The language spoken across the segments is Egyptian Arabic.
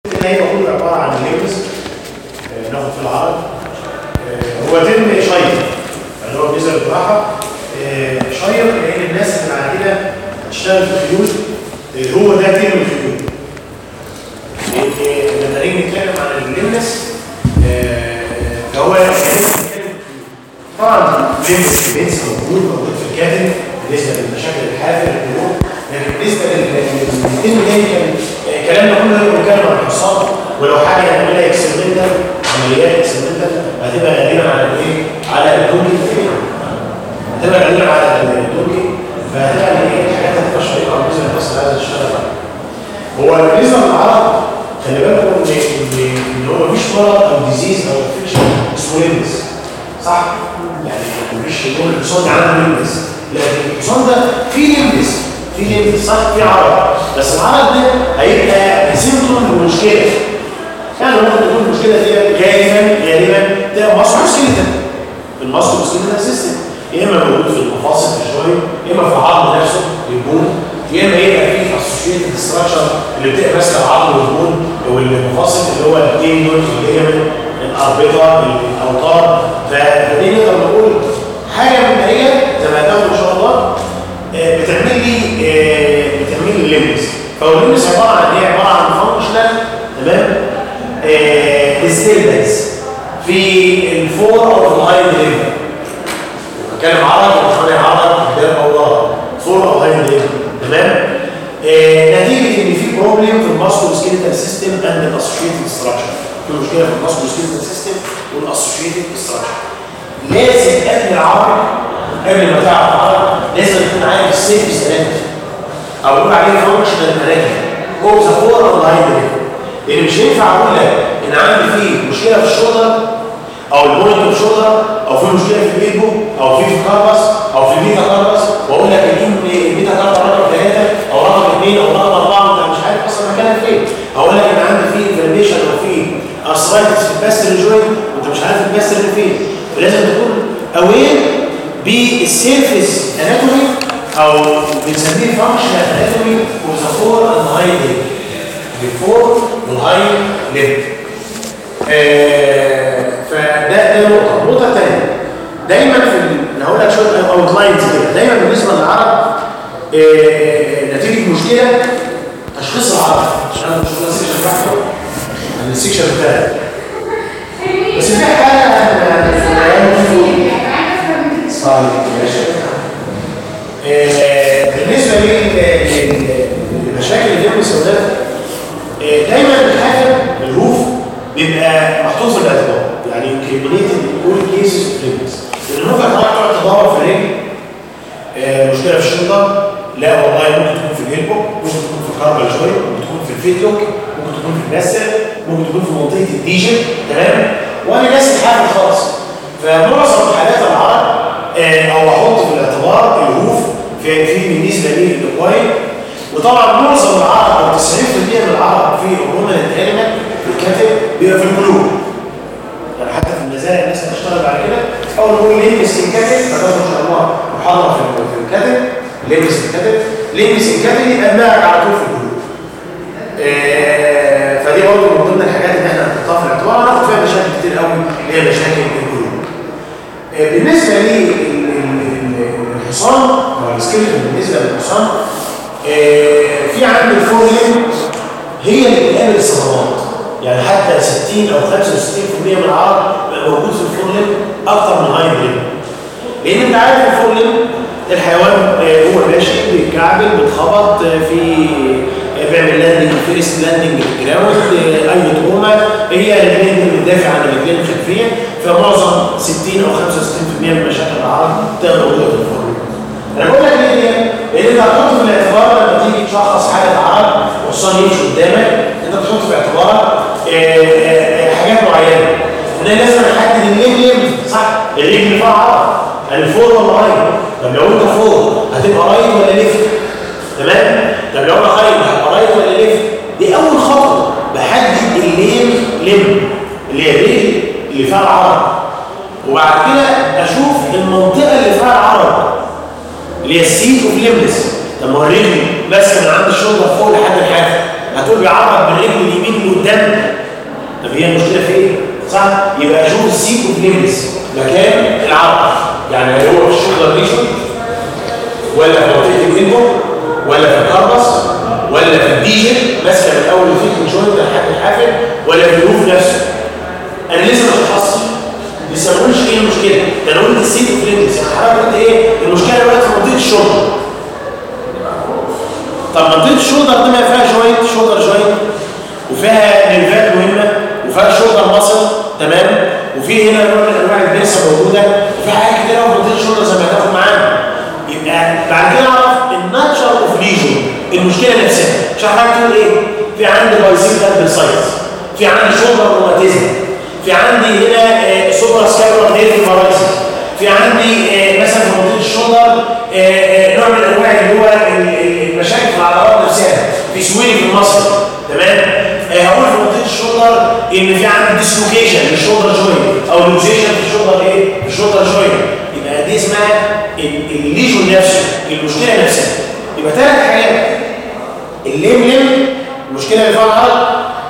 هي المفروض عباره عن ليبس ناخد في العرض آه، هو ترم شيق اللي هو بالنسبه للجراحه آه، شيق لان الناس اللي بعد كده تشتغل في الخيول آه، هو ده ترم الخيول لان لما نيجي نتكلم عن الليمس فهو كلام طبعا ليمس بينس موجود موجود في الكاتب بالنسبه للمشاكل الحافل القلوب لكن بالنسبه للترم الثاني كان كلامنا كله بنتكلم عن الحصان ولو حاجه نعملها اكسبيرمنتال عمليات اكسبيرمنتال هتبقى غالبا على الايه؟ على الدوكي هتبقى غالبا على الدوكي فهتبقى الايه؟ حاجات هتبقى شيقه بالنسبه للناس اللي عايزه تشتغل عليها. هو بالنسبه للعرب خلي بالكم ان ان ان هو مفيش مرض او ديزيز او انفكشن اسمه ليمس صح؟ يعني مفيش يقول الحصان ده عنده ليمس لكن الحصان ده فيه ليمس في ليمس صح؟ في عرض بس العرض ده هيبقى سيمتوم للمشكله يعني ممكن تكون المشكله دي غالبا غالبا تبقى مصر سكيلتن المصر سكيلتن سيستم يا اما موجود في المفاصل في الجوين يا اما في العظم نفسه البون يا اما يبقى في اسوشيتد ستراكشر اللي بتبقى ماسكه العظم والبون والمفاصل اللي هو التين دول الليجمنت الاربطه الاوتار فدي نقدر نقول حاجه مبدئيه زي ما هتاخد ان شاء الله آه، بتعمل لي آه، بتعمل لي الليمس فهو الليمس عباره عن ايه؟ عباره عن فانكشنال تمام؟ ديستربنس في الفور او في الهايند ليفل بتكلم عرض وبتكلم عرض قدام او ورا فور او هايند ليفل تمام؟ آه، نتيجه ان في بروبلم في الماسكول سكيلتال سيستم اند الاسوشيتد ستراكشر في مشكله في الماسكول سكيلتال سيستم والاسوشيتد ستراكشر لازم قبل العرض قبل ما تعرف عرض لازم تكون عارف السيف اناتومي او نقول عليه فانكشنال اناتومي هو ذا فور او الهايند ليفل لان مش هينفع اقول لك ان عندي فيه مشكله في الشولدر او البوينت اوف شولدر او في مشكله في البيبو او في في الكاربس او في الميتا كاربس واقول لك ان الميتا كاربس رقم ثلاثه او رقم اثنين او رقم اربعه وانت مش عارف اصلا مكانها فين اقول لك ان عندي فيه انفلاميشن او في ارثرايتس في الباستر جوينت وانت مش عارف الباستر فين ولازم تكون اوير بالسيرفيس اناتومي او بنسميه فانكشنال اناتومي وذا فور اند هاي ليفل بيفور والهاي ليفل فده ده نقطه النقطه الثانيه دايما في ال- انا هقول لك شويه اوت لاينز كده دايما بالنسبه للعرب آه، نتيجه مشكله تشخيص العرب عشان انا مش شغال السكشن بتاعته عن السكشن بتاعي بس في حاجه أنا- صحيح ماشي آه، بالنسبه لل- لل- للمشاكل اللي في السودان آه، دايما الحاجه الروف بيبقى محطوط في الاعتبار يعني كريمينيتد كل كيسز اوف ليمس لان ممكن حضرتك تقعد تدور في الرجل آه، مشكله في الشنطه لا والله ممكن تكون في الهيلبو ممكن تكون في الكاربال جوي ممكن تكون في الفيتلوك ممكن تكون في النسل ممكن تكون في منطقه الديجن تمام وانا ناسي الحاجه خالص فمعظم حالات العرب آه، او احط في الاعتبار الهوف في في بالنسبه لي الاكواين وطبعا معظم العرب او 90% من العرب في هرمون الانيمال في الكتف بيبقى في القلوب يعني حتى في المزارع الناس هتشتغل بعد كده اول ما نقول ليمس الكتف فتاخد ان شاء الله محاضره في في الكتف ليمس الكتف ليمس الكتف يبقى دماغك على طول في القلوب آه، فدي برضه من ضمن الحاجات اللي احنا هنحطها في الاعتبار هناخد فيها مشاكل كتير قوي اللي هي مشاكل القلوب آه، بالنسبه للحصان او السكيلتون بالنسبه للحصان آه، في عند الفورلين هي اللي بتقابل الصدمات يعني حتى 60 او 65% من العرب بقى موجود في الفورلين اكتر من الهاي برين لان انت عارف الفورلين الحيوان آه، هو ماشي بيتكعبل بيتخبط آه، في آه، بيعمل لاندنج فيرست لاندنج جراوند آه، اي تروما هي الرجلين اللي بتدافع عن الرجلين الخلفيه فمعظم 60 او 65% من مشاكل العرب تقدر موجوده في الفورلين انا بقول لك ليه دي؟ لان انت هتحط في الاعتبار لما تيجي تشخص حاله عرض وحصان يمشي قدامك انت بتحط في اعتبارك آه، آه، آه، حاجات معينه ان انا لازم احدد الليل صح الرجل اللي فيها عرض الفور ولا رايت طب لو انت فور هتبقى رايت ولا ليفت تمام طب لو انا رايت هبقى رايت ولا ليفت دي اول خطوه بحدد الليل لم اللي هي الرجل اللي فيها العرض وبعد كده اشوف المنطقه اللي فيها العرض اللي هي السيت اوف ليمنس طب ما هو الرجل ماسكه من عند الشولدر فوق لحد الحافه هتقول بيعرض من الرجل اليمين لقدام السيت اوف ليمبس مكان العرض يعني هل هو في الشولدر ريجون ولا في منطقه الانبو ولا في الكربس ولا في الديجن ماسكه من اول الفيت من جوينت لحد الحافل ولا في الروف نفسه انا لسه ما اتخصص لسه ما قلتش ايه المشكله ده انا قلت السيت اوف ليمبس انا حضرتك قلت ايه المشكله دلوقتي في منطقه الشولدر طب منطقه الشولدر دي ما فيها جوينت شولدر جوينت وفيها نيرفات مهمه وفيها شولدر ماسل تمام وفي هنا نوع من انواع البنسه موجوده وفي حاجات كتير قوي في منطقه الشولدر زي ما هتاخد معانا يبقى بعد كده اعرف الناتشر اوف ليجن المشكله نفسها مش حضرتك تقول ايه في عندي بايسيكال بالسايز في عندي شولدر روماتيزم في عندي هنا آه سوبر سكابولار نيرف بارايسيس في عندي آه مثلا في منطقه الشولدر آه نوع من انواع اللي هو المشاكل في العضلات نفسها في سويلي في المصل تمام هقول في منطقه الشولدر ان في عندي ديسلوكيشن للشولدر جوينت او لوزيشن في الشولدر ايه في الشولدر جوينت يبقى دي اسمها الليجون نفسه المشكله نفسها يبقى ثلاث حاجات الليم ليم المشكله اللي فيها العرض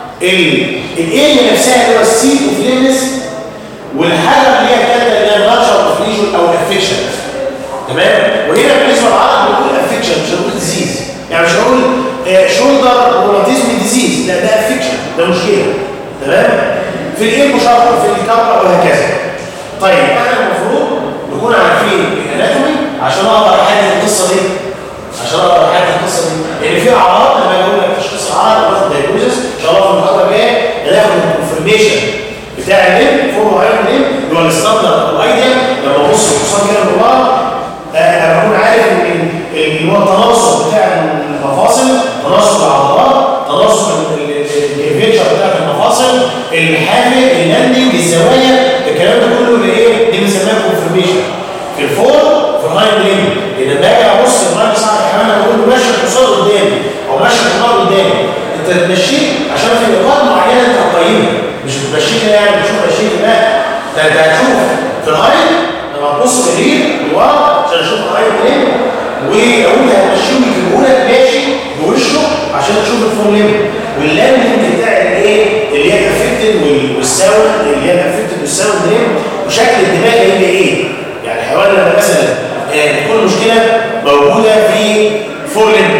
الاريا نفسها اللي هو السيت اوف ليمنس والحاجه اللي هي الثالثه اللي هي الناتشر اوف ليجون او الافكشن تمام وهنا بالنسبه للعرض بنقول افكشن مش هنقول ديزيز يعني مش هقول شولدر روماتيزم ديزيز لا ده افكشن ده مشكله تمام في الايه مشاركه في الكبر وهكذا طيب احنا المفروض نكون عارفين الاناتومي عشان اقدر احدد القصه دي عشان اقدر احدد القصه دي لان في اعراض لما اقول لك تشخيص اعراض واخد دايجنوزس ان شاء الله في المحاضره الجايه هناخد الكونفرميشن بتاع الليم فورم معين الليم اللي هو الستاندرد الايديال لما ابص الحصان كده من ورا انا بكون عارف ان اللي هو التناسق بتاع المفاصل تناسق العضلات تناسق الكيرفيتشر بتاعت المفاصل الحافل اللاندنج الزوايا الكلام ده كله اللي ايه دي بنسميها كونفرميشن في الفور في الهايند ليم لان لما اجي ابص الراجل صاحب الحمام انا بقول له ماشي الحصان قدامي او ماشي الحمار قدامي انت تمشيه عشان في نقاط معينه انت هتقيمها مش بتمشيه كده يعني بتشوف مشيه لا ده انت هتشوف في الهايند لما تبص كتير لورا عشان اشوف الهايند ليم واقول هتمشيه يجيبه لك ماشي بوشه عشان تشوف الفور ليم واللاندنج بتاع الايه اللي هي الافكتد والساوند اللي هي الافكتد والساوند ليم وشكل الدماغ هيبقى ايه يعني الحيوان لما مثلا تكون مشكله موجوده في فور ليم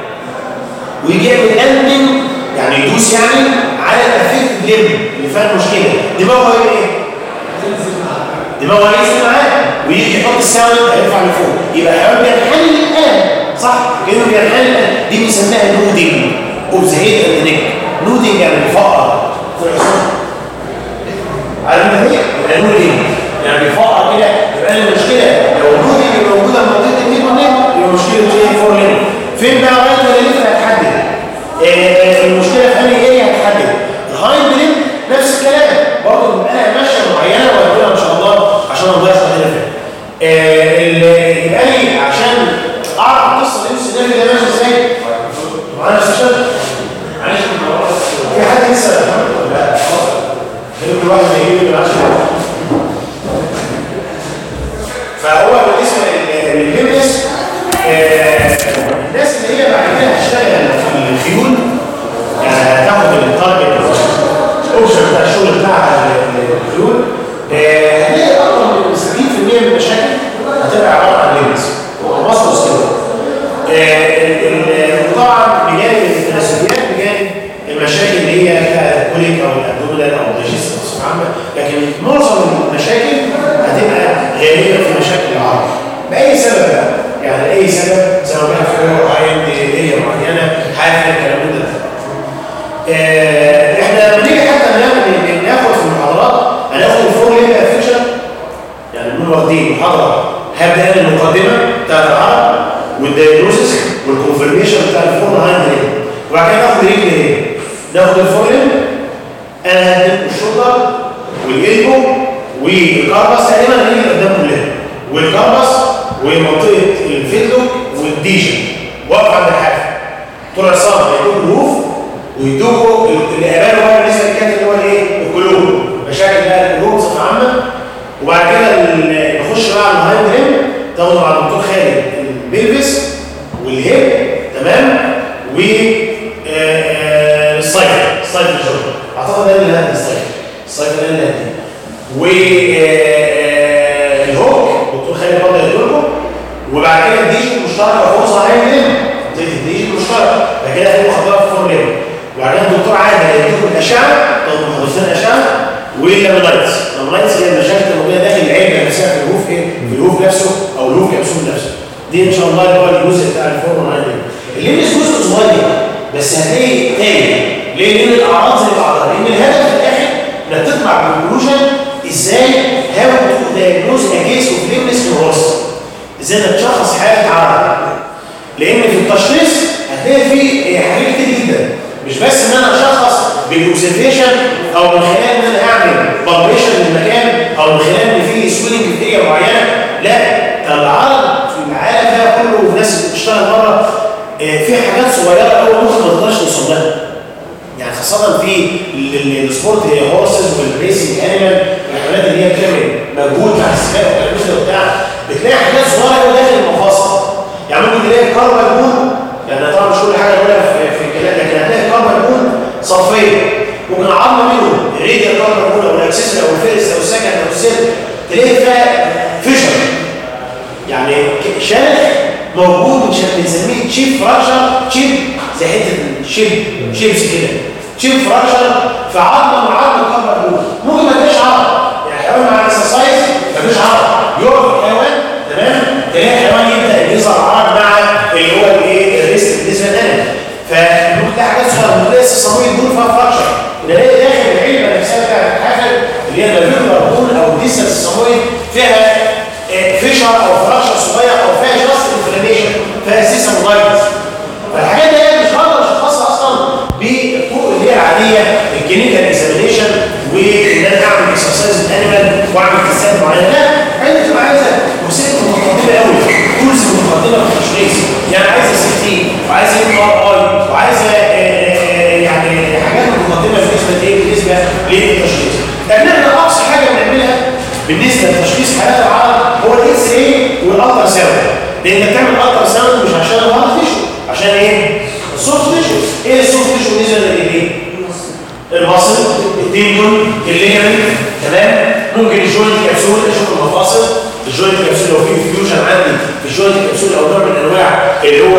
ويجي يعمل لاندنج يعني يدوس يعني على الافكتد ليم اللي فيها المشكله دماغه هيبقى ايه دماغه هينزل معاه ويجي يحط الساوند هيرفع لفوق يبقى الحيوان بينحني الان صح كانه بينحني الان دي بنسميها نودنج اوف ذا هيد اند نيك نودنج يعني بيفقر في العصام على ما هي يبقى نودنج يعني بيفقر كده يبقى المشكله لو النودنج موجوده في منطقه النيك والنيك يبقى مشكله ايه فور لين فين بقى رايت ولا ليفت هتحدد المشكله في انهي ايه هتحدد الهايند لين نفس الكلام برضه بيبقى لها ماشيه معينه وهقولها ان شاء الله عشان ما نضيعش وقتنا فيها يبقى لي عشان اعرف القصه دي السيناريو ده ماشي ازاي معانا استشهاد معلش في حد لسه لا كل واحد يجيب من عشان فهو بالنسبه للبيبس الناس اللي هي بعد كده هتشتغل في الخيول يعني هتاخد التارجت الاوبشن بتاع الشغل بتاع الخيول هنلاقي اكتر من 70% من المشاكل هتبقى عباره عن ليمز مصر كده طبعا بجانب التناسليات بجانب المشاكل اللي هي فيها الكوليك او الابدومينال او الديجيستيف بصفه عامه لكن معظم المشاكل هتبقى غالبا في مشاكل العرض باي سبب بقى يعني اي سبب سواء كان في عين هي معينه حاجه الكلام ده آه احنا لما نيجي حتى ناخد في المحاضرات هناخد الفور ليه افكشن يعني بنقول واخدين محاضره هبدا انا المقدمه بتاعت العرض والدايجنوستس والكونفرميشن بتاع الفور هاند ليه وبعد كده ناخد رجل ايه ناخد الفورين انا هديك الشولدر والجلبو والكربس تقريبا هنيجي قدام كلها والكربس ومنطقه الفيدلوك والديجن واقف عند الحافه طول عصام هيدوك الروف ويدوكوا اللي قبله بقى بالنسبه للكات اللي هو الايه القلوب مشاكل بقى القلوب بصفه عامه وبعد كده نخش بقى على الهايند ريم تاخده مع الدكتور خالد البلفس والهيب تمام و السايكل السايكل شغل اعتقد ده اللي هدي السايكل السايكل ده اللي هدي والهوك دكتور خالد برضه هيقول لكم وبعد كده الديجي المشتركه فرصه هيعمل زي الديجي المشترك بعد كده هتبقوا خدوها في فور ليفل وبعدين الدكتور عادل هيديكم الاشعه او محاضرتين الاشعه واللامينايتس اللامينايتس هي المشاكل الموجوده داخل العلبه نفسها في الهوف ايه في الهوف نفسه او الهوف كبسول نفسه دي ان شاء الله اللي هو الجزء بتاع الفورم اللي مش جزء صغير بس هتلاقي تاني ليه؟ لان الاعراض زي بعضها لان الهدف في الاخر انك تطلع بالكونكلوجن ازاي هاو تو دايجنوز ا كيس اوف ليمنس نيوروس ازاي انك تشخص حاله عرض لان في التشخيص هتلاقي فيه حاجات كتير جدا مش بس ان انا اشخص بالاوبزرفيشن او من خلال ان انا اعمل بالبيشن للمكان او من خلال ان في سويلنج في اريا معينه لا العرض في العالم ده كله والناس اللي بتشتغل بره في حاجات صغيره قوي ممكن ما تقدرش توصل لها يعني خاصه في السبورت هورسز والريسنج انيمال والحيوانات اللي هي بتعمل مجهود مع السباق والكلام وبتاع بتلاقي حاجات صغيره قوي داخل المفاصل يعني ممكن تلاقي كاربون يعني طبعا مش كل حاجه نقولها في, في الكلام لكن هتلاقي كاربون صفيه ممكن عظمه منهم الريديال كاربون او الاكسسوار او الفيرس او السكن او السيل تلاقي فيها فيشر يعني شارخ موجود مش بنسميه تشيب فراكشر تشيب زي حته شيب شيبس كده تشيب فراكشر في عظمه مع عظمه كاربون ممكن ما تلاقيش عظم يعني حيوان مع الاكسرسايز ما فيش عظم يقف الحيوان تمام تلاقي الحيوان يبدا يظهر عرض مع اللي هو الايه الريست بالنسبه لنا فممكن تلاقي حاجات صغيره ممكن تلاقي الصمويه دول فيها فراكشر نلاقي داخل العلبه نفسها بتاعت الحافل اللي هي الفيبرال بون او الديستنس الصمويه فيها فيشر او فراكشر صغير او فيها جاست انفلاميشن فيها سيسم لايتس فالحاجات دي مش هقدر اشخصها اصلا بالطرق اللي هي العاديه الكلينيكال اكزامينيشن وان انا اعمل اكسرسايز الانيمال واعمل تستات معينه لا عايزه تبقى عايزه وسيله متقدمه قوي تولز متقدمه في التشخيص يعني عايزه سي تي وعايزه ام ار اي وعايزه يعني حاجات متقدمه بالنسبه لايه بالنسبه للتشخيص لكن احنا اقصى حاجه بنعملها بالنسبه لتشخيص حالات العرض هو الاكس راي والالترا ساوند لان بتعمل الترا ساوند مش عشان الهارد تيشو عشان ايه السوفت تيشو ايه السوفت تيشو بالنسبه للايه المصل التندون الليجمنت تمام ممكن الجوينت كبسول اشوف المفاصل الجوينت كبسول لو في فيوجن عندي في الجوينت كبسول او نوع من انواع اللي هو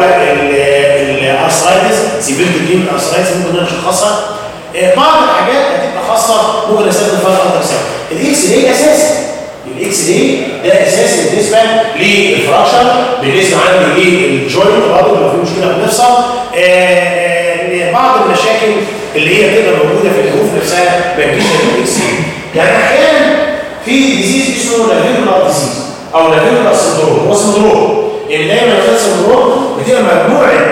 الارثرايتس سيفير جرين ارثرايتس ممكن انا اشخصها بعض الحاجات هتبقى خاصه ممكن استخدم فيها الالترا ساوند الاكس راي اساسي الاكس راي ده اساسي بالنسبه للفراكشر بالنسبه عندي للجوينت برضه لو في مشكله في المفصل بعض المشاكل اللي هي بتبقى موجوده في الهوف نفسها ما تجيش نتيجه اكس راي يعني احيانا في ديزيز اسمه لافيبولار ديزيز او لافيبولار سندروم هو سندروم يعني دايما في سندروم بتبقى مجموعه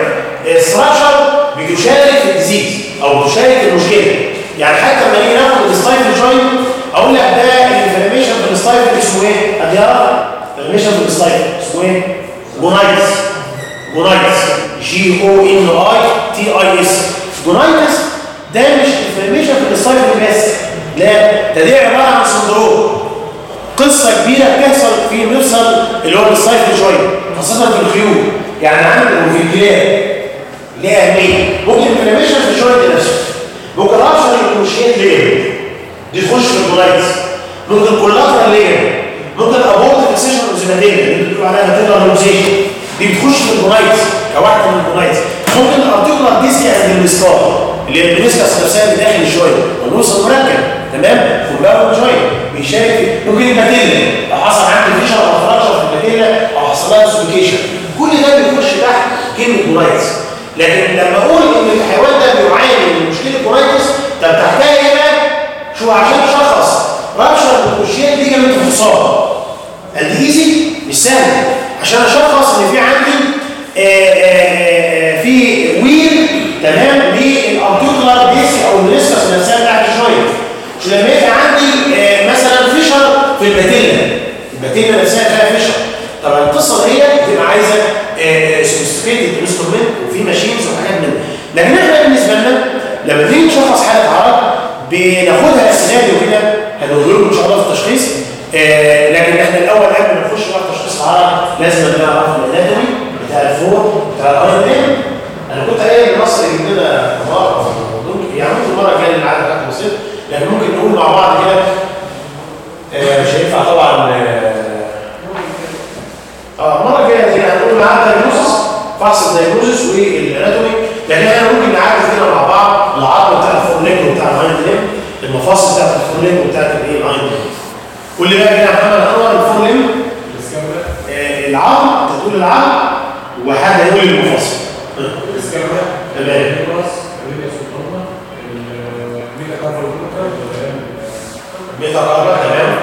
ستراكشر بتشارك في الديزيز او بتشارك المشكله يعني حتى لما نيجي ناخد الستايفل جوينت اقول لك ده الانفلاميشن في الستايفل اسمه ايه؟ قد يعرف انفلاميشن في الستايفل اسمه ايه؟ جونايتس جونايتس جي او ان اي تي اي اس جونايتس ده مش انفلاميشن في الستايفل بس لا ده دي عباره عن سندروم قصه كبيره بتحصل في مفصل اللي هو الستايفل جوينت خاصه في الخيول يعني عندك وفي الكلاب ليه اهميه ممكن انفلاميشن في الجوينت نفسه ممكن ابشر الكروشيت ليه دي تخش في البلايتس ممكن كولاترال ليه ممكن ابورت اكسيشن اوزيماتيريا اللي بتقول عليها ماتيريال روزيشن دي بتخش في البلايتس كواحده من البلايتس ممكن الارتيكولار ديسك عند الاسكار اللي هي البنسكس نفسها اللي داخل شويه والنص مركب تمام وبقى شويه بيشارك ممكن الماتيريا لو حصل عندي فيشر او فراكشر في الماتيريا او حصل لها سوبيكيشن كل ده بيخش تحت كلمه بلايتس لكن لما اقول ان الحيوان ده بيعاني من مشكله كورايتس طب تحتها ايه بقى شو عشان اشخص رابشر الكروشيات دي جابت انفصام قد ايزي مش سهل عشان اشخص ان في عندي آآ آآ في ويل تمام للارتيكولار ديسك او الريسكس نفسها بتاعت شويه مش لما يبقى عندي مثلا فيشر في الباتيلا الباتيلا نفسها فيها فيشر طبعا القصه دي بتبقى عايزه سوفيستيكيتد انسترومنت وفي ماشينز وحاجات من لكن احنا بالنسبه لنا لما نيجي نشخص حاله عرض بناخدها سيناريو كده هنقول لكم ان شاء الله في التشخيص آه لكن احنا الاول قبل ما نخش بقى في تشخيص العرض لازم نعرف الاناتومي بتاع الفور بتاع الايرن انا كنت قايل لمصر يجيب لنا مره يعني ممكن المره الجايه اللي عندك حاجه بسيط لكن ممكن نقول مع بعض كده المفاصل بتاعت الفورلين وبتاعت الايه الاين قول لي بقى كده يا محمد انور الفورلين آه العظم انت تقول العظم وحد يقول المفاصل تمام ميتا كاربا تمام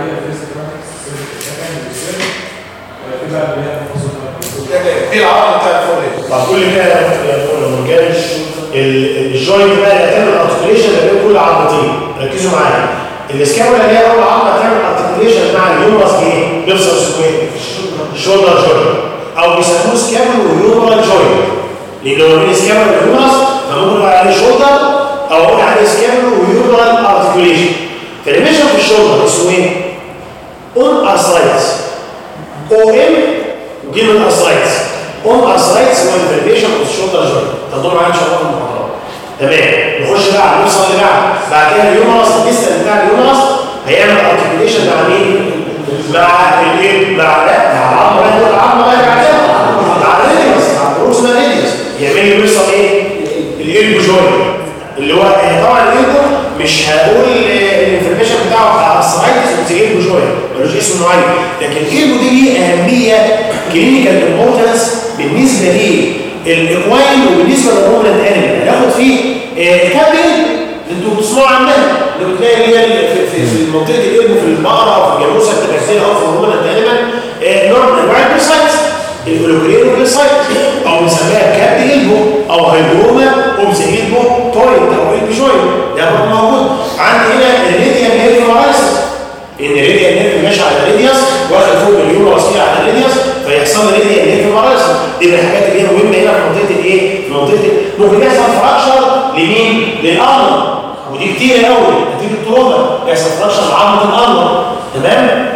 دي العظم بتاع الفورلين طب قول لي كده يا مرجان الجوينت بقى اللي هتعمل ارتكوليشن ما بين كل عظمتين ركزوا معايا الاسكابولا اللي هي اول عظمه هتعمل ارتكوليشن مع اليومرس ايه؟ بيفصل اسمه شولدر جوينت او بيسموه سكابول ويومرال جوينت لان هو بين سكابول ويومرس فممكن نقول عليه شولدر او اقول عليه سكابول ويومرال ارتكوليشن فاللي ماشي في الشولدر اسمه ايه؟ اون ارثرايتس او ام وجيم ارثرايتس اون ارثرايتس هو انفلاميشن اوف الشولدر جوينت تدور معايا ان شاء الله في المحاضرات تمام نخش بقى على النص اللي بعد بعد كده اليومرس الديستال بتاع اليومرس هيعمل ارتكوليشن مع مين؟ مع الايه؟ مع لا مع العظمه بقى العظمه بقى بعدها مع الريديوس مع البروكسيمال ريديوس يعمل لي بيحصل ايه؟ الالبو جوينت اللي هو طبعا الالبو مش هقول الانفورميشن بتاعه بتاع السرايتس زي الالبو جوينت ملوش اسم معين لكن الالبو دي ليه اهميه كلينيكال امبورتنس بالنسبه ليه الاكواين وبالنسبه للرومنت انيمال هناخد فيه الكابل اللي انتوا بتسمعوا عنها اللي بتلاقي اللي هي في, في, في منطقه القلب في البقره او في الجاموسه التكاسيه او في الرومنت انيمال نوع من انواع البيرسايتس الاولوكرين والبيرسايت او بنسميها كابل البو او هيدروما اوبز البو توينت او البو جوينت ده برضه موجود عندي هنا الريديال نيرف مارايسس ان الريديال نيرف ماشي على الريديوس واخد فوق اليورو وصير على الريديوس فيحصل لي ريديال نيرف مارايسس دي من الحاجات اللي هي مهمه هنا في منطقه الايه؟ في منطقه ممكن يحصل فراكشر لمين؟ للارم ودي كتير قوي نتيجه التروما يحصل فراكشر لعظمه الارم تمام؟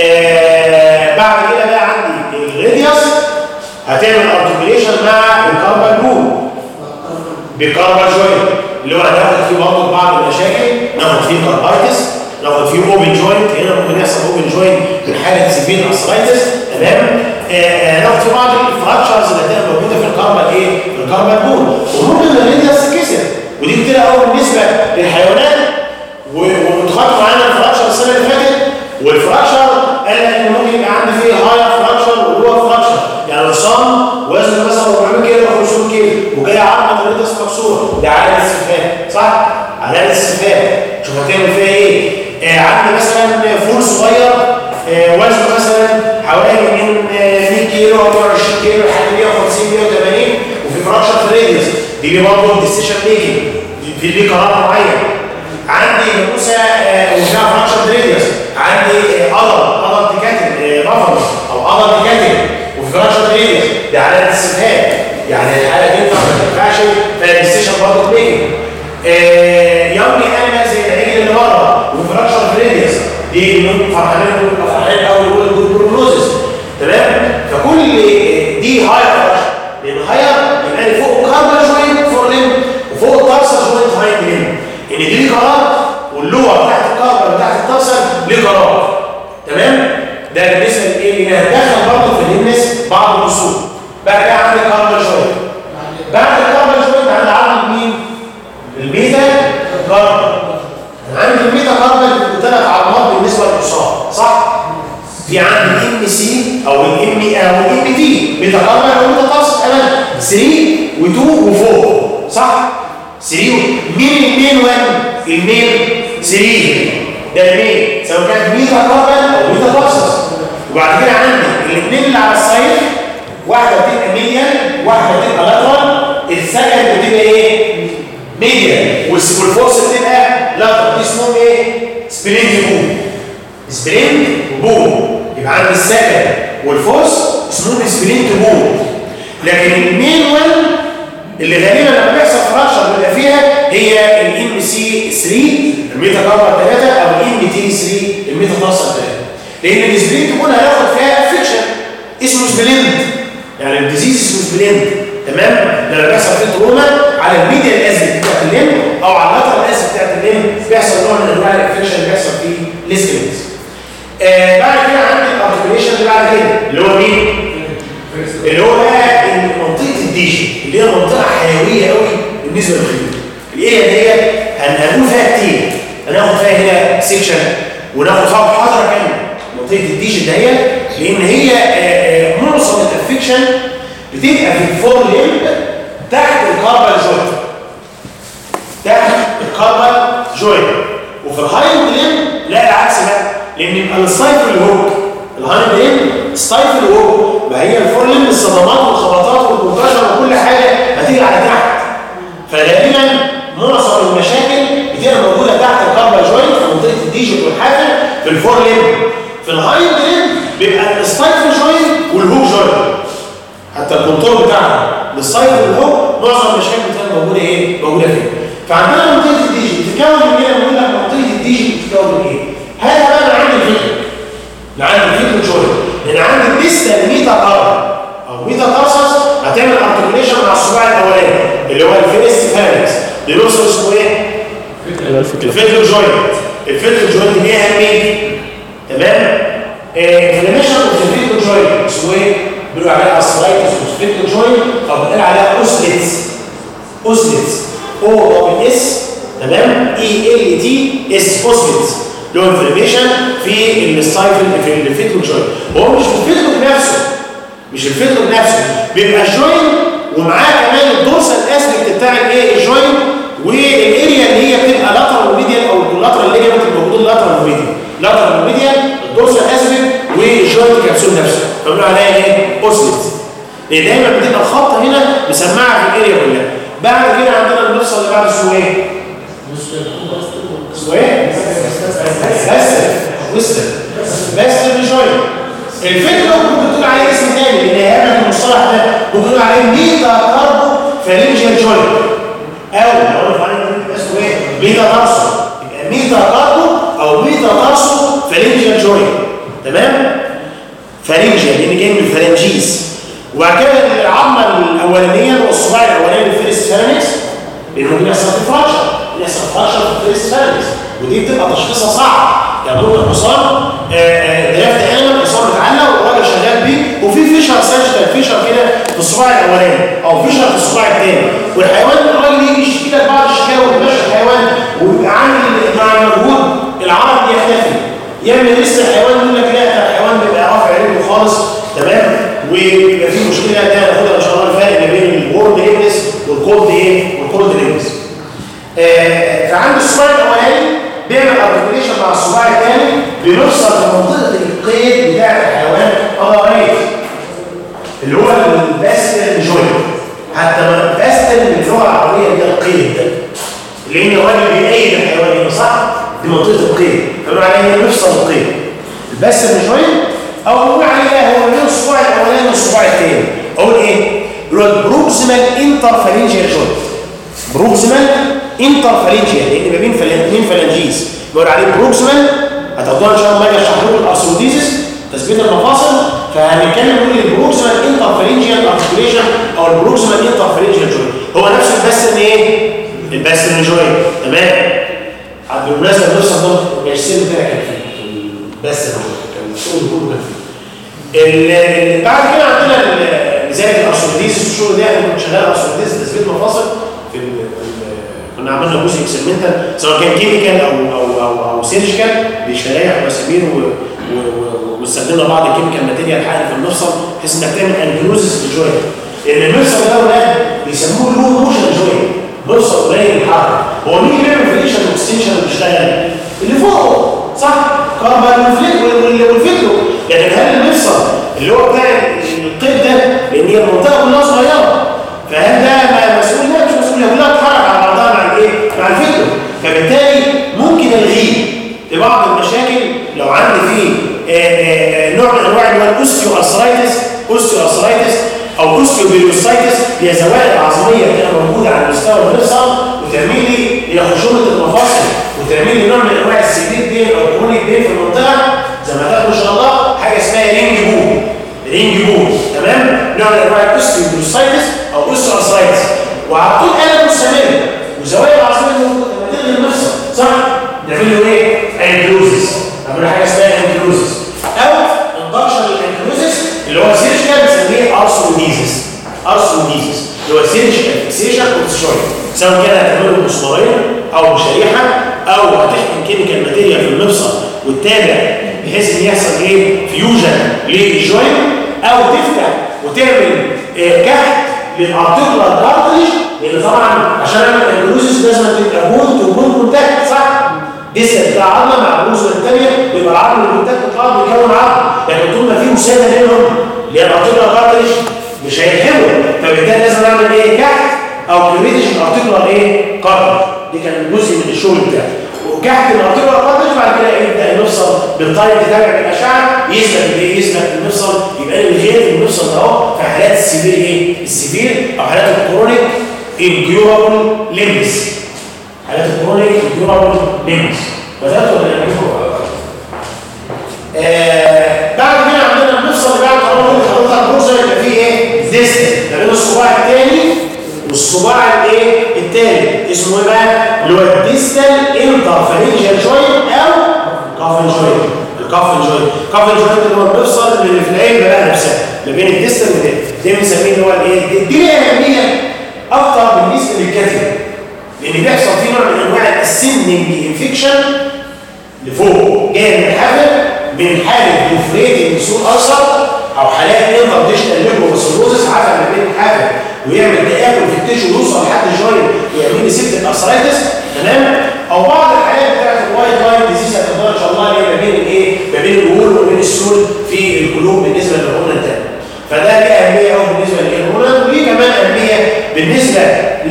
آه بعد كده بقى عندي الريديوس هتعمل ارتكوليشن مع الكاربال بول بالكاربال جوينت اللي هو هناخد فيه برضه بعض المشاكل ناخد فيه كاربايتس ناخد فيه اوبن جوينت هنا ممكن يحصل اوبن جوينت من حاله سيفير اسرايتس تمام هناخد فيه بعض الفراكشرز اللي هتبقى موجوده في الكاربال ايه في الكاربال بول وممكن الريديوس كسر ودي كتير قوي بالنسبه للحيوانات ومتخطط معانا الفراكشر السنه اللي فاتت والفراكشر قال لك ان ممكن يبقى عندي فيه هاير فراكشر ولور فراكشر يعني الحصان وزنه مثلا 400 كيلو او 500 كيلو وجاي عظمه الريدس مكسوره ده علامه استفهام صح؟ علامه استفهام شوف هتعمل فيها ايه؟ آه عندي مثلا فول صغير آه وزنه مثلا حوالي من آه 100 كيلو او 120 كيلو لحد 150 180 وفي فراكشر في الريدس دي ليه برضه ديسيشن ميكنج في ليه قرار معين عندي جاموسه وفيها فراكشر ريديوس عندي قدر قدر تكاتل رفض او قدر تكاتل وفي فراكشر ريديوس دي علامه استفهام يعني الحاله دي ما تنفعش فالستيشن برضه ميكنج يومي انا زي العجل اللي بره وفراكشر ريديوس دي فرحانين فرحانين قوي يقول بروجنوزس تمام فكل دي هاير فراكشر لان هاير يبقى لي فوق كاربل جوينت فوق ليم وفوق الترسل جوينت هايند ليم ان دي ليه قرار واللور تحت الكاربل بتاعت الترسل ليه قرار تمام ده بالنسبه لايه اللي هتدخل برضه في الهيمنس بعض الاصول بقى كده عندي كاربل جوينت بعد الكاربل جوينت عندي عامل مين الميتا كاربل عندي الميتا كاربل ثلاث علامات بالنسبه للحصان صح في عندي ام سي او الام او الام تي ميتا كاربل او ميتا ترسل تمام 3 و2 و4 صح 3 مين المين وين المين 3 ده المين سواء كانت ميتا كاربل او ميتا ترسل وبعد كده عندي الاثنين اللي على السايد واحده بتبقى ميديان واحده بتبقى لاترال السكند بتبقى ايه ميديان والفورس بتبقى لاترال دي اسمهم ايه سبرينج بوم سبرينج بوم يبقى عندي السكند والفورس اسمهم سبرينج بوم لكن المين وين اللي غالبا لما بيحصل فراكشر بيبقى فيها هي الام سي 3 الميتا كاربر 3 او الام تي 3 الميتا تاصل 3 لان السبرينج بوم هياخد فيها افكشن اسمه سبلند يعني الديزيز اسمه سبلند تمام لما بيحصل فيه تروما على الميديا الاسيد بتاعت الليم او على اللاترال الاسيد بتاعت الليم بيحصل نوع من انواع الانفكشن اللي بيحصل فيه ليسكلز آه بعد كده عندي الارتكوليشن اللي بعد كده اللي هو مين اللي هو بقى منطقه الديشن اللي هي منطقه حيويه قوي بالنسبه للخيول الايه ديت هنقول فيها كتير سيكشن وناخد فيها محاضره كامله منطقه الديجيت دهيت لان هي آه، آه، معظم الافكشن بتبقى في الفور ليمب تحت الكاربال جوينت تحت الكاربال جوينت وفي الهايند ليمب لا العكس بقى لان يبقى السايفل هوك الهايند ليمب ستايفل هوك ما هي الفور ليمب الصدمات والخبطات والكونتراكشن وكل حاجه هتيجي على تحت فغالبا معظم المشاكل بتبقى موجوده تحت الكاربال جوينت في منطقه الديجيت والحافل في الفور ليمب في الهايند ليمب بيبقى الستايفل جوينت والهوك جوينت حتى الكنترول بتاعها للسايد والهوك معظم المشاكل بتبقى موجوده ايه؟ موجوده فين؟ فعندنا منطقه الديجي بتتكون من ايه؟ بنقول لك منطقه الديجي بتتكون من ايه؟ هذا بقى انا عندي الفكر انا عندي الفكر شويه لان عندي الديستا ميتا كارب او ميتا تارسس هتعمل ارتكوليشن مع الصباع الاولاني اللي هو الفيرست فارنكس بيوصل اسمه ايه؟ الفيتر جوينت الفيتر جوينت دي اهميه تمام؟ انفلاميشن اوف الفيتر جوينت اسمه ايه؟ بيقولوا عليها اسرايتس وسبيكتو جوينت او بنقول عليها اوسليتس اوسليتس او دبل اس تمام اي ال تي اس اوسليتس له انفلاميشن في السايكل في الفيتو جوينت هو مش الفيتو نفسه مش الفيتو نفسه بيبقى الجوينت ومعاه كمان الدورسال اسبكت بتاع الايه الجوينت والاريا اللي هي بتبقى لاترال ميديال او اللاترال ليجمنت الموجود لاترال ميديال لاترال ميديال الدورسال اسبكت والجوينت كبسول نفسه فبنقول عليها ايه اوسلت لان دايما بتبقى الخطه هنا مسمعه في الاريا كلها بعد كده عندنا المفصل اللي بعد اسمه ايه اسمه ايه بس وستر بس جوينت الفكره ممكن تقول عليه اسم تاني لان هي المصطلح ده ممكن تقول عليه ميتا كاربو فالنجيال جوينت او لو انا اسمه ايه ميتا تارسو يبقى ميتا كاربو او ميتا تارسو فالنجيال جوينت تمام فارنجيا لان جاي من الفرنجيز وبعد كده العظمه الاولانيه والصباع الاولاني الفيرست فارنكس لانه بيحصل فراكشر بيحصل فراكشر في الفيرست فارنكس ودي بتبقى تشخيصها صعب يعني ممكن حصان درافت انيمال حصان متعلق والراجل شغال بيه وفي فيشر ساجيتال فيشر كده في الصباع الاولاني او فيشر في الصباع الثاني والحيوان الراجل يجي يشتكي لك بعض الشكاوى ويمشي الحيوان ويبقى عامل مع المجهود العرض يختفي يعمل لسه الحيوان يقول لك لا ده الحيوان بيبقى رافع رجله خالص تمام ويبقى في مشكله ده هناخدها ان شاء الله الفرق ما بين الورد ريبنس والكولد ايه والكولد ريبنس آه فعند الصباع الاولاني بيعمل ارتكوليشن مع الصباع الثاني بنوصل لمنطقه القيد بتاع الحيوان قريب اللي هو الباستل جوينت حتى ما الباستل باللغه العربيه ده القيد لان الراجل بيأيد الحيوان هنا صح؟ دي منطقه القيد فنقول عليها نفصل القيد الباستل جوينت او نقول عليها هو بين الصباع الاولاني والصباع الثاني اقول ايه؟ اللي هو البروكسيمال انترفالنجيال جوينت بروكسيمال انترفالنجيال لان ما بين اثنين فالنجيز بقول عليه بروكسيمال هتاخدوها ان شاء الله اجي اشرح لكم الارثروديزيس تثبيت المفاصل فهنتكلم نقول البروكسيمال انترفالنجيال ارتكوليشن او البروكسيمال انترفالنجيال جوينت هو نفس الباستل ايه؟ الباستل جوينت تمام بالمناسبه بنفس الضغط الماجستير بتاعي كان فيه الباستل كان الشغل كله كان فيه بعد كده عندنا زي الارثروديزيس الشغل ده انا كنت شغال ارثروديزيس تثبيت مفاصل في كنا عملنا جزء اكسبيرمنتال سواء كان كيميكال او او او, أو سيرجيكال بشرايح ومسامير واستخدمنا بعض الكيميكال ماتيريال حقن في المفصل بحيث انك تعمل انكلوزس للجوينت لان المفصل ده اولاد بيسموه لو موشن جوينت مفصل قليل الحركه هو مين اللي بيعمل فليكشن واكستنشن وبيشتغل اللي فوق صح كاربال والفيترو لكن هل المفصل اللي هو بتاع القيد ده لان هي المنطقه كلها صغيره فهل ده مسؤول لا مش مسؤول كلها بتتحرك على بعضها مع الايه مع الفكر فبالتالي ممكن الغيه لبعض المشاكل لو عندي فيه نوع من انواع اللي هو الاوستيو ارثرايتس اوستيو ارثرايتس او اوستيو بيلوسايتس هي زوائد عظميه بتبقى موجوده على مستوى المفصل وتعمل لي هي خشونه المفاصل وتعمل لي نوع من انواع السيديت دين او كرونيك دين في المنطقه زي ما تاخدوا ان شاء الله حاجه اسمها رينج بول رينج بول تمام نوع من انواع الاوستيو بيلوسايتس او اوستيو ارثرايتس وعلى طول الم مستمر وزوايا العصبيه لما تلغي المفصل صح نعمل له ايه انكلوزس نعمل حاجه اسمها انكلوزس او اندكشن الانكلوزس اللي هو سيرجيكال بنسميه ارثروديزس ارثروديزس اللي هو سيرجيكال فيكسيشن اوف جوينت سواء كان هتعمله بمسمارين او بشريحه او هتحقن كيميكال ماتيريال في المفصل وتتابع بحيث ان يحصل ايه فيوجن للجوينت او تفتح وتعمل آه، كحت للارتيكولار كارتريج لان طبعا عشان اعمل الجلوسيس لازم تبقى بون تو بون كونتاكت صح؟ ديسك بتاع عظمه مع الجلوسه الثانيه بيبقى العظم الكونتاكت بتاعه بيكون عظم لكن طول ما في مساعده بينهم اللي هي الارتيكولار كارتريج مش هيلحموا فبالتالي لازم اعمل ايه كحت او كريتيش الارتيكولار ايه كارتريج دي كان جزء من الشغل بتاعي وكحت الارتيكولار كارتريج بعد كده يبدا المفصل بالطيب تتابع بالاشعه يثبت بايه يثبت المفصل يبقى لي الغير المفصل ده اهو في حالات السيفير ايه السيفير او حالات الكرونيك انكيورابل ليمبس حالات الكرونيك انكيورابل ليمبس بدات ولا لا آه بعد كده عندنا المفصل اللي بعد طالما كنت حضرتك البورصه يبقى فيه ايه ديستنت ما بين الصباع الثاني والصباع الايه الثالث اسمه ايه بقى اللي هو الديستال انترفالينجيال جوينت او كافن جوينت الكافن جوينت كافن جوينت اللي هو المفصل اللي في العين بقى نفسها ما بين الديستال وده ده بنسميه اللي هو الايه دي ليها اهميه اكتر بالنسبه للكتف لان بيحصل فيه نوع من انواع الاسندنج انفكشن لفوق جايه من الحافل من حاله دوفريتنج سوء اثر او حالات انترديشنال ليبروسيروزس عفوا ما بين الحافل ويعمل تآكل في التيشو ويوصل لحد جوين ويعمل لي سيبتك ارثرايتس تمام او بعض الحالات بتاعت الوايت لاين ديزيز هتقدر ان شاء الله اللي ما بين الايه ما بين الوول وما بين السول في القلوب بالنسبه للهرمون الثاني فده ليه اهميه قوي بالنسبه للهرمونات وليه كمان اهميه بالنسبه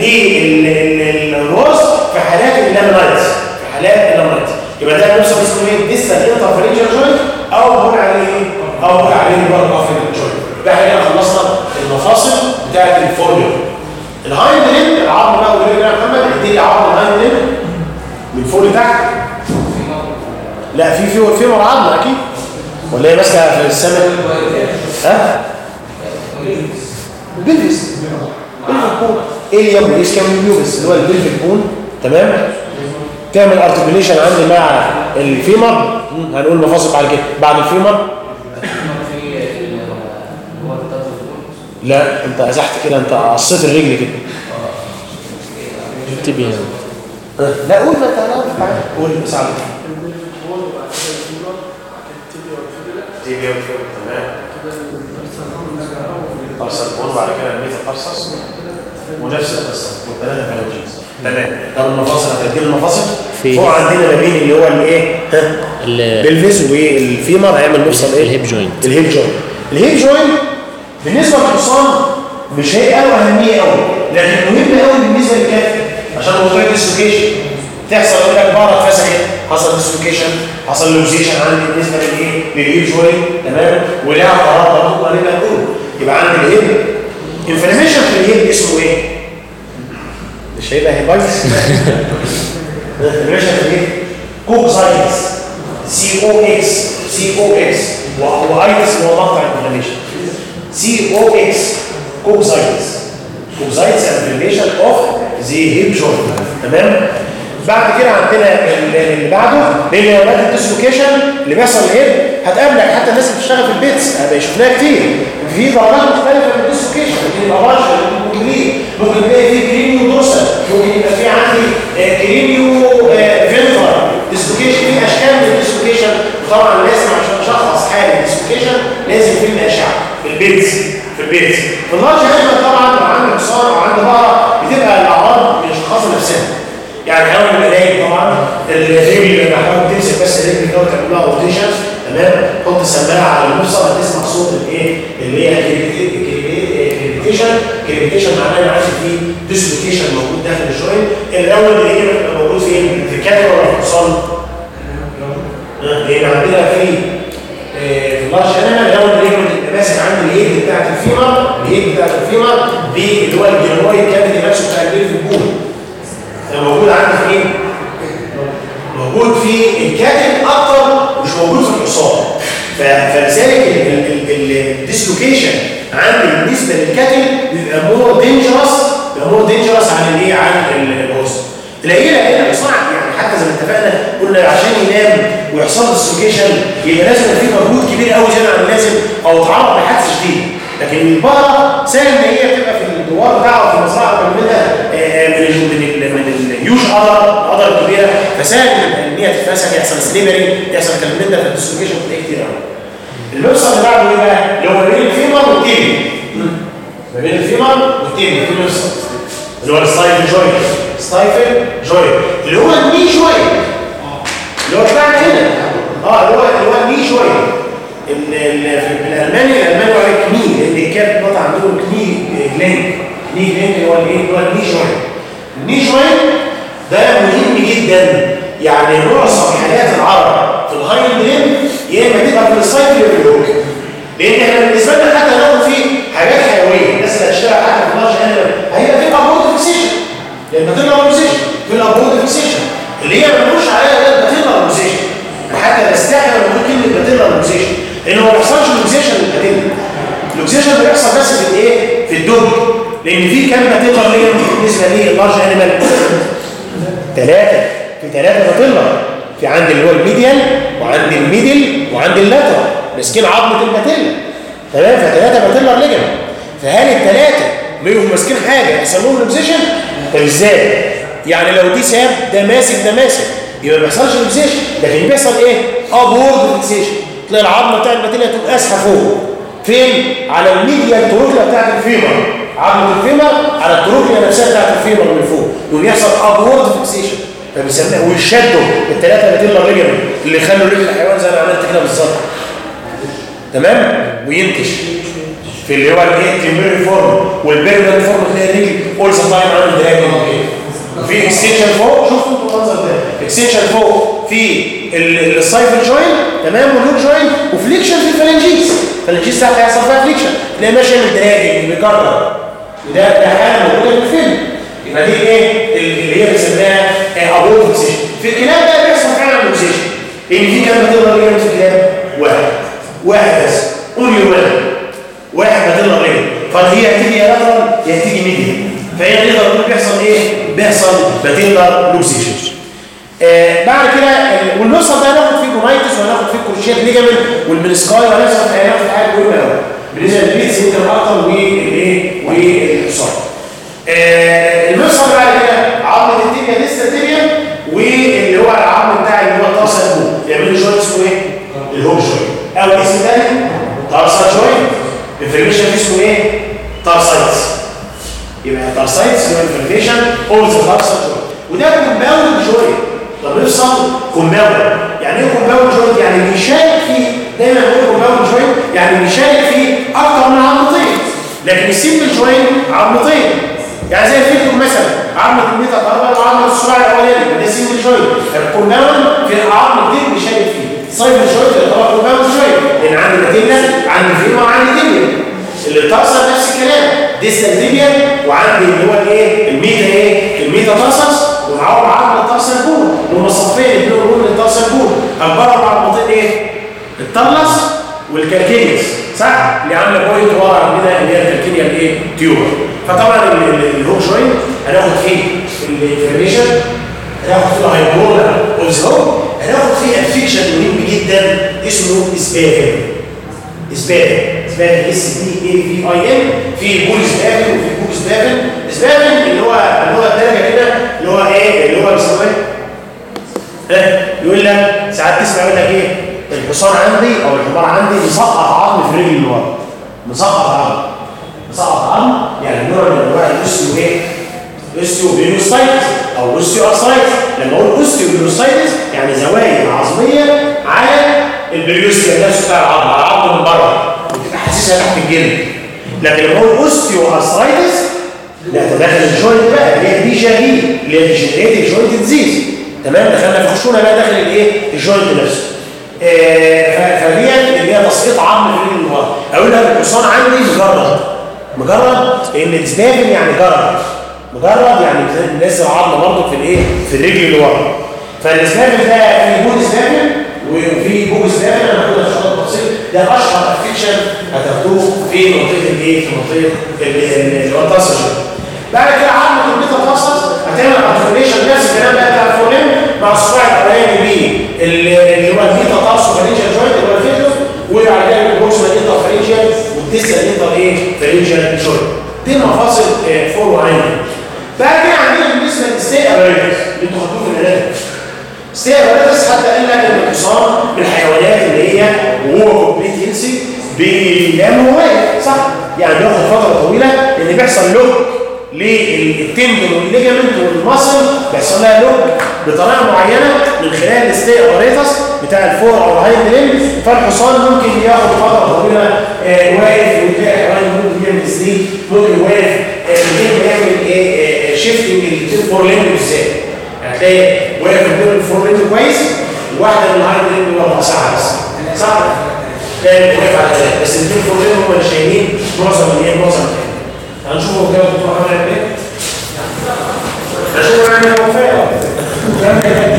للروز في حالات اللامينايتس في حالات اللامينايتس يبقى ده نفسه اسمه ايه ديستال انترفيرنجيال جوينت او بنقول عليه ايه او بنقول عليه برضه افرينجيال جوينت ده احنا خلصنا المفاصل بتاعت الفوريوم الهايند ليم العظم بقى وليه يا محمد ادي لي عظم الهايند ليم من فوق لتحت لا في في في عظم اكيد ولا هي ماسكه في السمك ها البلفس البلفك بون ايه يا ابني اسكام البيوبس اللي هو البلفك بون تمام تعمل ارتكوليشن عندي مع الفيمر هنقول مفاصل بعد كده بعد الفيمر لا انت ازحت كده انت قصيت الرجل كده اكتب هنا لا قول ما انت عارف قول مساعدة تيبيا تمام قرص البون بعد كده الميت القرصص ونفس القصه والثلاثه فالوجيز تمام طب المفاصل هتدي المفاصل في- فوق عندنا ما بين اللي هو الايه ها ال- بلفس والفيمر هيعمل مفصل ايه الهيب جوينت. الهيب جوينت الهيب جوينت بالنسبه للحصان مش هي قوي اهميه قوي لكن مهم قوي بالنسبه للكتف عشان موضوع الديسلوكيشن تحصل يقول لك بره اتفسخت حصل ديسلوكيشن حصل لوزيشن عندي بالنسبه للايه للهيب جوينت تمام ولها قرار برضه قريبه نقول يبقى عندي الهيب انفلاميشن في الهيب اسمه ايه؟ مش هيبقى هيبايتس انفلاميشن في الهيب كوكسايتس سي او اكس سي او اكس وايتس هو مقطع الانفلاميشن سي او اكس كوكسايتس كوكسايتس انفلاميشن اوف ذا هيب جوينت تمام بعد كده عندنا ال- اللي بعده اللي هي ولاد الديسلوكيشن اللي بيحصل الهيب هتقابلك حتى الناس اللي بتشتغل في البيتس هبقى شفناها كتير في درجات مختلفه من الديسلوكيشن ممكن يبقى بارشل ممكن ليه ممكن تلاقي فيه كريميو دورسال ممكن يبقى فيه عندي آه، كريميو فينتر ديسلوكيشن في اشكال من الديسلوكيشن وطبعا لازم عشان اشخص حاله الديسلوكيشن لازم في اشعه في البيتس في البيتس في اللارج انيمال طبعا لو عندي حصان او عندي بقره بتبقى الاعراض من الاشخاص نفسها يعني حاول يبقى نايم طبعا الرجل لما حاول تمسك بس الرجل كده وتعمل لها روتيشن تمام حط السماعه على المفصل هتسمع صوت الايه اللي هي كريبيتيشن كريبيتيشن معناه ان عايز في ديسلوكيشن موجود داخل الجوينت الاول اللي هي بيبقى موجود فين في الكتف ولا في الحصان لان عندنا في آه، في اللارج انيمال الاول اللي بيبقى ماسك عندي الايد بتاعت الفيمر الايد بتاعت الفيمر اللي هو الجنوي كافيتي نفسه بتاع البيت في البول موجود عندي في ايه؟ موجود في الكاتب اكتر مش موجود في الحصان ف- فلذلك الديسلوكيشن عندي بالنسبه للكاتب بيبقى مور دينجرس بيبقى مور دينجرس عن الايه عن الهوست تلاقيه لان الحصان يعني حتى زي ما اتفقنا قلنا عشان ينام ويحصل له ديسلوكيشن يبقى لازم يبقى فيه مجهود كبير قوي زياده عن اللازم او يتعرض لحادث شديد لكن البقره سهل ان هي تبقى في الدوار بتاعها في المزرعه وتعملها آه، من ال- من ال- من هيوج قدر قدر كبيره فسهل ان هي تتفسخ يحصل سليبري يحصل كلام من ده في الديستريبيوشن بتلاقيه كتير قوي المفصل اللي بعده ايه بقى؟ اللي هو ما بين الفيمر والتيبي ما بين الفيمر والتيبي في مفصل اللي هو الستايفل جوينت ستايفل جوينت اللي هو الني جوينت اللي هو بتاعنا هنا اه اللي هو اللي هو الني جوينت ال- ال- في الالماني الالماني هو كني لان كانت نقطه عندهم كني جلانك كني جلانك هو الايه هو الني جوينت الني جوينت ده مهم جدا يعني معظم حالات العرب في الهاي دريم يا اما تبقى في السايكل يا في الهوك لان احنا بالنسبه لنا حتى ناخد فيه حاجات حيويه الناس اللي هتشتغل حتى في اللارج انيمال هيبقى في ابورد فيكسيشن لان بتطلع بوزيشن في الابورد فيكسيشن اللي هي ملوش عليها غير بتطلع بوزيشن حتى نستحي لما نقول كلمه بتطلع بوزيشن لان ما بيحصلش لوكسيشن للبتيلا اللوكسيشن بيحصل بس في الايه في الدوج لان في كام بتطلع اللي هي بالنسبه للارج انيمال ثلاثه في ثلاثه بتطلع في عند اللي هو الميديال وعند الميدل وعند اللاترال ماسكين عظمه البتيلا تمام فثلاثه بتطلع ليجن فهل الثلاثه منهم ماسكين حاجه يحصل لهم لوكسيشن طب ازاي يعني لو دي ساب ده ماسك ده ماسك يبقى ما بيحصلش لوكسيشن لكن بيحصل ايه ابورد فيكسيشن تلاقي العظمه بتاع البتيلا تبقى اسحه فوق فين على الميديال تروكلا بتاعت الفيمر عظمه الفيمر على التروكلا نفسها بتاعت الفيمر من فوق يقوم يحصل ابورد فيكسيشن فبيسموها ويشدوا الثلاثه بتيلا ريجن اللي يخلوا رجل الحيوان زي ما عملت كده بالظبط تمام وينتش في اللي هو الايه التمبري فورم والبيرمنت فورم تلاقي الرجل اول ذا تايم عامل دراجون كده وفي اكستنشن فوق شوفوا انتوا المنظر ده اكستنشن فوق في السايفل جوين تمام واللوك جوين وفليكشن في الفلانجيز الفلانجيز بتاعتها هيحصل فيها فليكشن تلاقي ماشي من دراجون بيكرر وده ده حاله موجوده في الفيلم يبقى دي ايه اللي هي بنسميها ابورد فيكسيشن في الكلاب ده بيحصل فعلا فيكسيشن لان في كام بتقدر يعمل في الكلاب واحد واحد بس اونلي واحد واحد بتقدر يعمل فهي هتيجي يا لاترال يا هتيجي ميديا فهي نقدر نقول بيحصل ايه بيحصل بتقدر لوكسيشن آه بعد كده آه، والمفصل ده هناخد فيه جومايتس وهناخد فيه كروشيت ليجامنت والمنسكاي وهناخد هناخد حاجه مهمه قوي بالنسبه للبيتس يمكن اكتر والايه والحصان آه المفصل بعد كده عظمه التibia لسه التibia واللي هو العظم بتاع اللي هو التارسال بون يعمل له جوينت اسمه ايه؟ الهوك جوينت او اسم ثاني تارسال جوينت انفلاميشن اسمه ايه؟ تارسايتس يبقى تارسايتس هو انفلاميشن اوف ذا تارسال جوينت وده كومباوند جوينت طب نفصل كومباوند يعني ايه كومباوند جوينت؟ يعني بيشارك فيه دايما بنقول كومباوند جوينت يعني بيشارك فيه اكتر من عظمتين لكن السيمبل جوينت عظمتين يعني زي الفيكتور مثلا عظمه الميتا قربان وعظمه الصباع الاولاني ده سيمبل جوينت الكومباوند في عظمتين بيشارك فيه سايبر جوينت اللي هو كومباوند جوينت لان عندي ماتيلا عندي فيما وعندي تيبيا اللي بتحصل نفس الكلام ديستال تيبيا وعندي اللي هو الايه الميتا ايه الميتا تاسس ومعاهم عظمه التارسال بول اللي هم صفين اللي هو التارسال بول اكبر العظمتين ايه التلس والكالكينيس صح اللي عامله بوينت ورا عندنا اللي هي الكالكينيا الايه تيوبر فطبعا ال- ال- الهوك جوينت هناخد فيه الانفلاميشن هناخد فيه الهايبرولا اوزهوم هناخد فيه افكشن مهم جدا اسمه اسبافن اسبافن اسبافن اس بي اي في اي ام في بول اسبافن وفي بول اسبافن اسبافن اللي هو اللغه الدارجه كده اللي هو ايه اللي هو بيسموه ايه ها يقول لك ساعات تسمع يقول لك ايه الحصان عندي او الحمار عندي مسقط عظم في رجلي اللي ورا مسقط عظم مسقط عظم يعني نوع من انواع الاوستيو ايه اوستيو بينوستايتس او اوستيو ارثرايتس لما اقول اوستيو بينوستايتس يعني زوايد عظميه على البريوستيا نفسه بتاع العظم على العظم من بره وتبقى حاسسها تحت الجلد لكن لما اقول اوستيو ارثرايتس لا ده داخل الجوينت بقى اللي هي دي جي اللي هي ديجنريتيف جوينت ديزيز تمام دخلنا في خشونه بقى داخل الايه الجوينت نفسه آه فدي اللي هي تسقيط عظم في الرجل اللي ورا اقول لك الحصان عندي مجرد مجرد لان الاسبابل يعني جرد مجرد يعني بننزل عظم برضه في الايه في الرجل اللي ورا فالاسبابل ده في بود اسبابل وفي بوب اسبابل انا هاخدها ان شاء الله بالتفصيل ده اشهر افكشن هتاخدوه في منطقه الايه في منطقه اللي هو التصل بعد كده عظمه الميتافاسس هتعمل ارتكوليشن نفس الكلام بقى بتاع الفورين مع الصباع الاولاني بيه اللي هو الميتا تارسو فارنجيال جوينت اللي هو الفيتوس وبعد كده البروكسيمال انتر فارنجيال والديستال انتر ايه فارنجيال جوينت دي مفاصل فور وعين بعد كده عندنا بالنسبه ستي اباريتس اللي انتوا خدتوه في العلاج ستي اباريتس حتى قال لك ان الحصان من الحيوانات اللي هي وهو كومبليت هيلثي بينام وهو واقف صح يعني بياخد فتره طويله لان بيحصل لوك للتندن والليجامنت والمصل بيحصل لها لوك بطريقه معينه من خلال الستي اباريتس بتاع الفور او الهايند ليمب فالحصان ممكن ياخد فتره طويله آه واقف وتلاقي حيوان ممكن يعمل سليب ممكن واقف آه من غير ما يعمل ايه شيفتنج الفور ليمب بالذات هتلاقي واقف من الفور ليمب كويس وواحده من الهايند ليمب واقفه ساعه بس صح؟ كان واقف على ثلاثه بس الاثنين فور ليمب هم اللي شايلين معظم الايه معظم الكلام هنشوفه كده الدكتور محمد عبد هنشوفه يعني هو كفايه